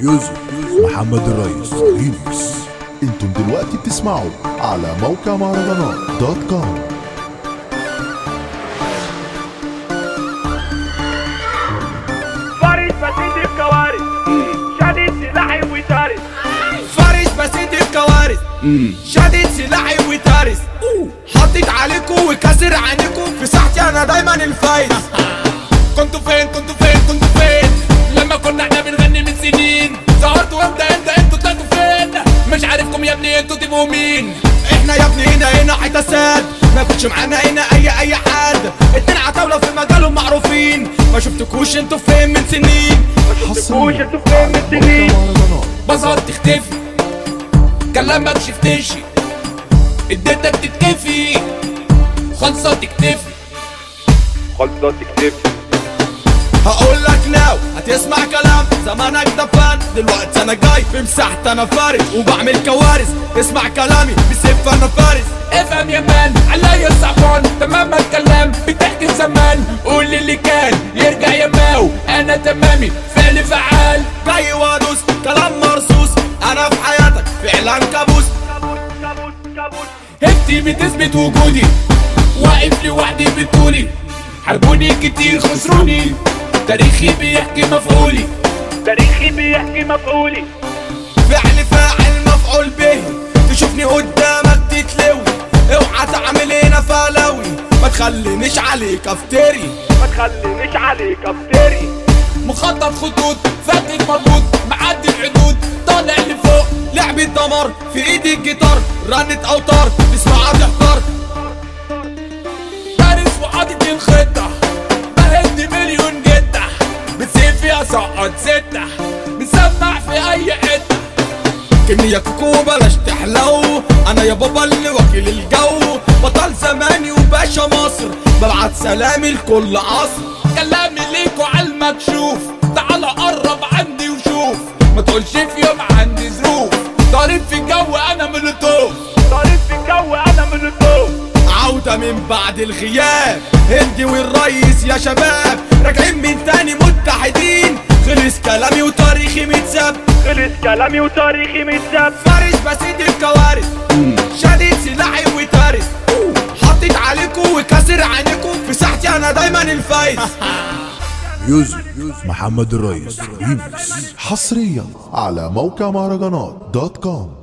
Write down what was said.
ميوزك محمد الريس ريميكس انتم دلوقتي بتسمعوا على موقع مهرجانات دوت كوم فارس بسيط الكوارث شديد سلاحي وتارس فارس بسيط الكوارث شديد سلاحي وتارس حطيت عليكم وكسر عينيكم في ساحتي انا دايما الفايز كنتوا فين كنتوا فين كنتوا فين لما كنا احنا بنغني من سنين ظهرتوا امتى امتى انتوا طلعتوا فين مش عارفكم يا ابني انتوا تبقوا مين احنا يا ابني هنا هنا حيطه ساد ما كنتش معانا هنا اي اي حد اتنين عتاوله في مجالهم معروفين ما شفتكوش انتوا فين من سنين تكوش انتوا فين من سنين مهرجانات بظهر تختفي كلامك شفتشي اديتك تتكفي خلصة تكتفي خلصة تكتفي هقول لك ناو هتسمع كلام زمانك دفان دلوقتي انا جاي في مساحتي انا فارس وبعمل كوارث اسمع كلامي بسيف انا فارس افهم يا مان عليا الصعبان تمام الكلام بتحكي زمان قول اللي كان يرجع يا ماو انا تمامي فعل فعال جاي وادوس كلام مرصوص انا في حياتك فعلا كابوس كابوس كابوس كابوس هبتي بتثبت وجودي واقف لوحدي بطولي حاربوني كتير خسروني تاريخي بيحكي مفعولي تاريخي بيحكي مفعولي فعل فاعل مفعول به تشوفني قدامك تتلوي اوعى تعمل هنا فلوي ما تخلينيش عليك افتري ما تخلينيش عليك افتري مخطط خطوط فاتك مربوط معدي الحدود طالع لفوق لعبة دمر في ايدي الجيتار رنت اوتار تسمعها تحتار فارس وحاطط الخطة بهد مليون جدة بتسيب فيها سقط ستة بنسمع في اي حتة كني يا كوكو بلاش تحلو انا يا بابا اللي وكيل الجو بطل زماني وباشا مصر ببعت سلامي لكل عصر كلامي ليكوا على المكشوف تعال قرب عندي وشوف ما تقولش في يوم عندي ظروف ضارب في الجو انا ملوتوف طارت في الجو انا من الضوء عودة من بعد الغياب هندي والريس يا شباب راجعين من تاني متحدين خلص كلامي وتاريخي متساب خلص كلامي وتاريخي متساب فارس بسيط الكوارث شديد سلاحي وتارس حطيت عليكم وكسر عينيكم في ساحتي انا دايما الفايز ميوزك محمد الريس ريميكس حصريا على موقع مهرجانات دوت كوم